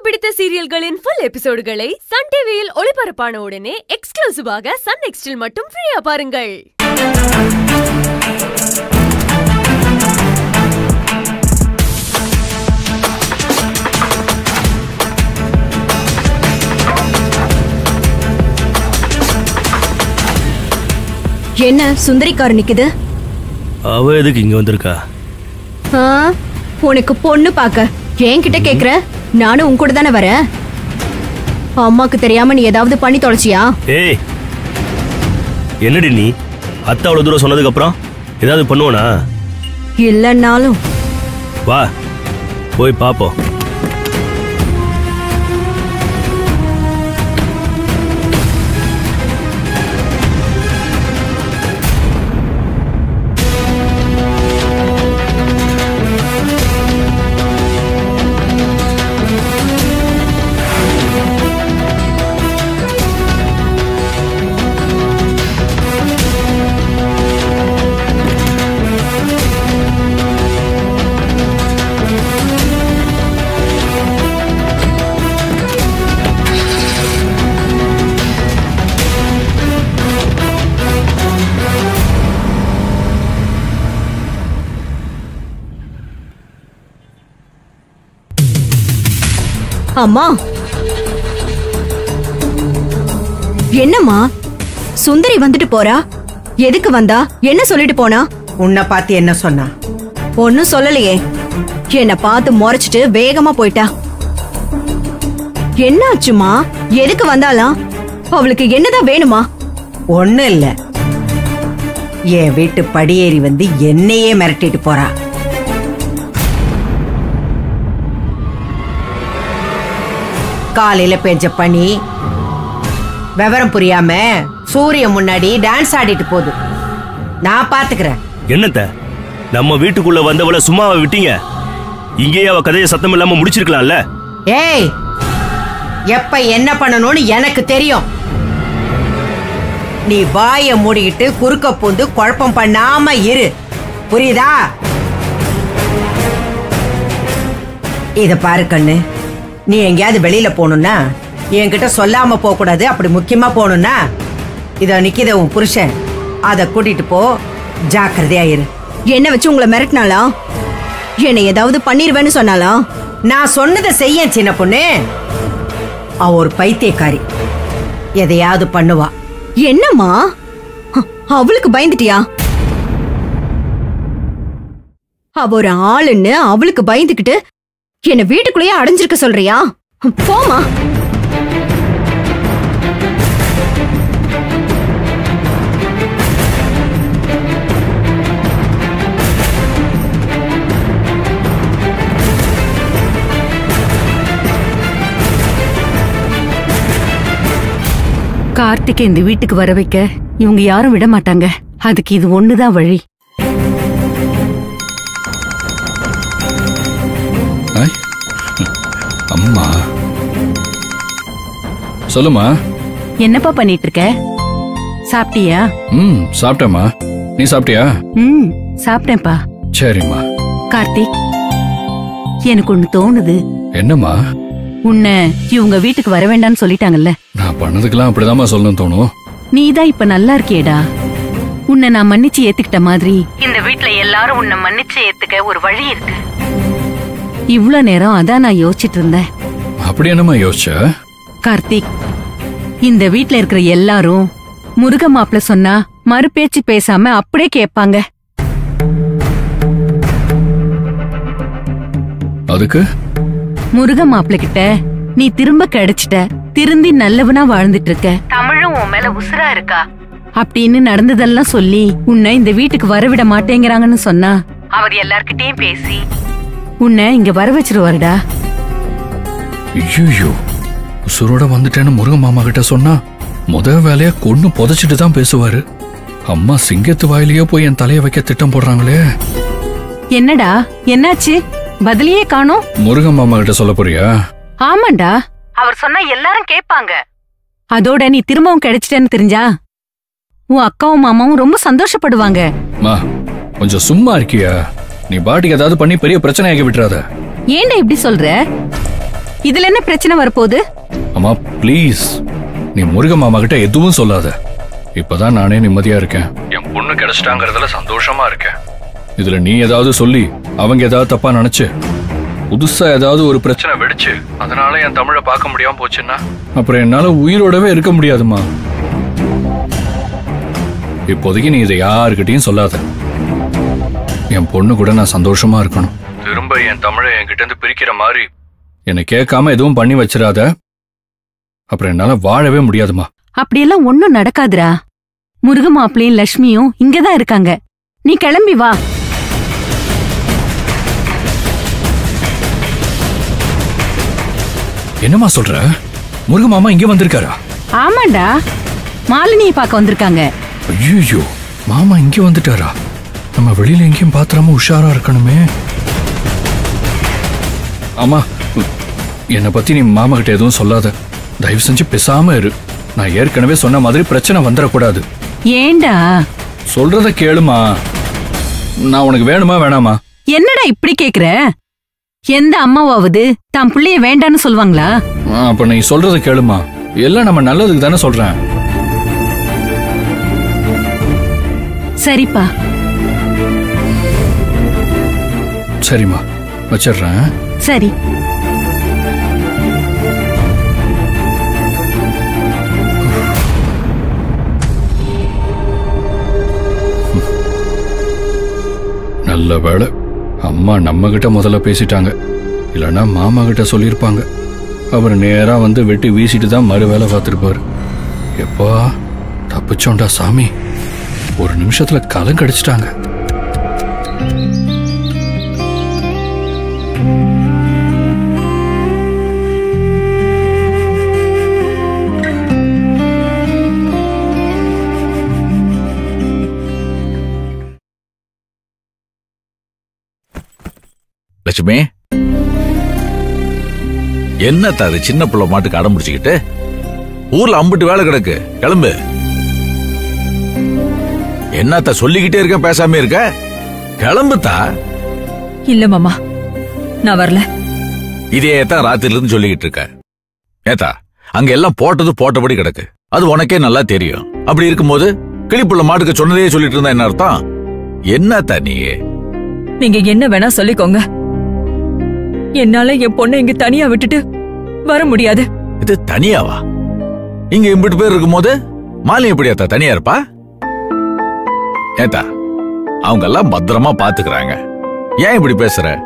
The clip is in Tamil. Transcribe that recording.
பிடித்த சீரியல்களின் ஃபுல் எபிசோடுகளை சன் டிவியில் ஒளிபரப்பான உடனே எக்ஸ்க்ளூசிவாக சன் நெக்ஸ்டில் மட்டும் ஃப்ரீயா பாருங்கள் என்ன சுந்தரி கார் நிக்குது அவ எதுக்கு இங்க வந்திருக்கா ஆ, உனக்கு பொண்ணு பார்க்க என்கிட்ட கேக்குற நானும் உன் கூட தானே வரேன் அம்மாக்கு தெரியாம நீ ஏதாவது பண்ணி தொலைச்சியா ஏய் என்னடி நீ அத்தை அவ்வளவு தூரம் சொன்னதுக்கு அப்புறம் ஏதாவது பண்ணுவனா இல்லைன்னாலும் வா போய் பாப்போம் அம்மா என்னம்மா சுந்தரி வந்துட்டு போறா எதுக்கு வந்தா என்ன சொல்லிட்டு போனா உன்னை பார்த்து என்ன சொன்னா ஒன்னும் சொல்லலையே என்ன பார்த்து முறைச்சிட்டு வேகமா போயிட்டா என்னாச்சுமா எதுக்கு வந்தாலாம் அவளுக்கு என்னதான் வேணுமா ஒண்ணும் இல்ல என் வீட்டு படியேறி வந்து என்னையே மிரட்டிட்டு போறா காலையில பெஞ்ச பனி விவரம் புரியாம சூரியன் முன்னாடி டான்ஸ் ஆடிட்டு போகுது நான் பாத்துக்கிறேன் என்னத்த நம்ம வீட்டுக்குள்ள வந்தவள சும்மாவை விட்டீங்க இங்கேயே அவ கதையை சத்தம் இல்லாம முடிச்சிருக்கலாம்ல ஏய் எப்ப என்ன பண்ணணும்னு எனக்கு தெரியும் நீ வாய மூடிக்கிட்டு குறுக்க பூந்து குழப்பம் பண்ணாம இரு புரியுதா இத பாரு கண்ணு நீ எங்கேயாவது வெளியில போகணும்னா என்கிட்ட சொல்லாம போக கூடாது அப்படி முக்கியமா போகணும்னா இத நிக்கித உன் புருஷன் அத கூட்டிட்டு போ ஜாக்கிரதையா இரு என்ன வச்சு உங்களை மிரட்டினாளா என்னை ஏதாவது பண்ணிருவேன்னு சொன்னாளா நான் சொன்னதை செய்ய சின்ன பொண்ணு அவ ஒரு பைத்தியக்காரி எதையாவது பண்ணுவா என்னம்மா அ- அவளுக்கு பயந்துட்டியா அவ ஒரு ஆளுன்னு அவளுக்கு பயந்துகிட்டு என்ன வீட்டுக்குள்ளேயே அடைஞ்சிருக்க சொல்றியா போமா கார்த்திகை இந்த வீட்டுக்கு வர வைக்க இவங்க யாரும் விட மாட்டாங்க அதுக்கு இது ஒண்ணுதான் வழி ஐ, அம்மா சொல்லுமா என்னப்பா பண்ணிட்டு இருக்க சாப்பிட்டியா ம் சாப்பிட்டேம்மா நீ சாப்பிட்டியா ம் சாப்பிட்டேன்ப்பா சரிம்மா கார்த்திக் எனக்கு ஒண்ணு தோணுது என்னம்மா உன்னை இவங்க வீட்டுக்கு வர வேண்டாம்னு சொல்லிட்டாங்கல்ல நான் பண்ணதுக்கெல்லாம் அப்படிதாம்மா சொல்லணும் தோணும் நீதான் இப்ப நல்லா இருக்கியேடா உன்னை நான் மன்னிச்சு ஏத்துக்கிட்ட மாதிரி இந்த வீட்ல எல்லாரும் உன்னை மன்னிச்சு ஏத்துக்க ஒரு வழி இருக்கு இவ்ளோ நேரம் அதான் நான் யோசிச்சிட்டு இருந்தேன் அப்படி என்னம்மா யோசிச்ச கார்த்திக் இந்த வீட்ல இருக்கிற எல்லாரும் முருக மாப்பிள சொன்னா மறுபேச்சு பேசாம அப்படியே கேட்பாங்க அதுக்கு முருக மாப்பிள கிட்ட நீ திரும்ப கிடைச்சிட்ட திருந்தி நல்லவனா வாழ்ந்துட்டு இருக்க தமிழும் உன் மேல உசுரா இருக்கா அப்படின்னு நடந்ததெல்லாம் சொல்லி உன்னை இந்த வீட்டுக்கு வரவிட மாட்டேங்கிறாங்கன்னு சொன்னா அவர் எல்லார்கிட்டயும் பேசி உன்னை இங்க வர வச்சிருவாருடா ஐயோ உசுரோட வந்துட்டேன்னு முருக மாமா கிட்ட சொன்னா முத வேலையா கொன்னு புதைச்சிட்டு தான் பேசுவாரு அம்மா சிங்கத்து வாயிலேயே போய் என் தலைய வைக்க திட்டம் போடுறாங்களே என்னடா என்னாச்சு பதிலையே காணோம் முருக மாமா கிட்ட சொல்ல போறியா ஆமாண்டா அவர் சொன்னா எல்லாரும் கேட்பாங்க அதோட நீ திரும்பவும் கிடைச்சிட்டேன்னு தெரிஞ்சா உன் அக்காவும் மாமாவும் ரொம்ப சந்தோஷப்படுவாங்க மா கொஞ்சம் சும்மா இருக்கியா நீ பாட்டுக்கு ஏதாவது பண்ணி பெரிய பிரச்சனை ஆகி விட்டுறாத ஏன்டா இப்படி சொல்ற இதுல என்ன பிரச்சனை வரப்போகுது அம்மா ப்ளீஸ் நீ முருக மாமா கிட்ட எதுவும் சொல்லாத இப்பதான் நானே நிம்மதியா இருக்கேன் என் பொண்ணு கிடைச்சிட்டாங்கறதுல சந்தோஷமா இருக்கேன் இதுல நீ ஏதாவது சொல்லி அவங்க ஏதாவது தப்பா நினைச்சு புதுசா ஏதாவது ஒரு பிரச்சனை வெடிச்சு அதனால என் தமிழை பார்க்க முடியாம போச்சுன்னா அப்புறம் என்னால உயிரோடவே இருக்க முடியாதுமா இப்போதைக்கு நீ இதை யாருக்கிட்டையும் சொல்லாத என் பொண்ணு கூட நான் சந்தோஷமா இருக்கணும் திரும்ப என் தமிழை என்கிட்ட இருந்து பிரிக்கிற மாதிரி என்னை கேட்காம எதுவும் பண்ணி வச்சிடாத அப்புறம் என்னால வாழவே முடியாதுமா அப்படியெல்லாம் ஒண்ணும் நடக்காதுடா முருக மாப்பிளையும் லட்சுமியும் இங்கதான் இருக்காங்க நீ கிளம்பி வா என்னம்மா சொல்ற முருக மாமா இங்க வந்திருக்காரா ஆமாண்டா மாலினியை பார்க்க வந்திருக்காங்க ஐயோ மாமா இங்க வந்துட்டாரா நம்ம வெளியில எங்கேயும் பாத்திராம உஷாரா இருக்கணுமே ஆமா என்னை பத்தி நீ மாமா கிட்ட எதுவும் சொல்லாத தயவு செஞ்சு பேசாம இரு நான் ஏற்கனவே சொன்ன மாதிரி பிரச்சனை வந்துடக்கூடாது ஏண்டா சொல்றத கேளுமா நான் உனக்கு வேணுமா வேணாமா என்னடா இப்படி கேக்குற எந்த அம்மாவாவது தான் புள்ளைய வேண்டான்னு சொல்லுவாங்களா ஆ, அப்ப நீ சொல்றத கேளுமா எல்லாம் நம்ம நல்லதுக்கு தானே சொல்றேன் சரிப்பா சரிம்மா வச்சிடுறேன் சரி நல்ல வேளை அம்மா நம்ம கிட்ட முதல்ல பேசிட்டாங்க இல்லைன்னா மாமா கிட்ட சொல்லியிருப்பாங்க அவர் நேரா வந்து வெட்டி வீசிட்டு தான் மறு வேலை பார்த்துருப்பாரு எப்பா தப்பிச்சோண்டா சாமி ஒரு நிமிஷத்துல கலம் கடிச்சிட்டாங்க லட்சுமி என்னத்த அது சின்ன புள்ள மாட்டுக்கு அடம் பிடிச்சுக்கிட்டு ஊர்ல அம்பிட்டு வேலை கிடக்கு கிளம்பு என்னத்த சொல்லிக்கிட்டே இருக்க பேசாம இருக்க கிளம்புத்தா இல்ல மாமா நான் வரல இதே தான் ராத்திரில இருந்து சொல்லிக்கிட்டு இருக்க ஏத்தா அங்க எல்லாம் போட்டது போட்டபடி கிடக்கு அது உனக்கே நல்லா தெரியும் அப்படி இருக்கும்போது கிளிப்புள்ள மாட்டுக்கு சொன்னதே சொல்லிட்டு இருந்தா என்ன அர்த்தம் என்னத்தா நீ நீங்க என்ன வேணா சொல்லிக்கோங்க என்னால என் பொண்ணை இங்க தனியா விட்டுட்டு வர முடியாது இது தனியாவா இங்க இம்பிட்டு பேர் இருக்கும்போது மாலி எப்படியாத்தா தனியா இருப்பா ஏத்தா அவங்க எல்லாம் பத்திரமா பாத்துக்கறாங்க ஏன் இப்படி பேசுற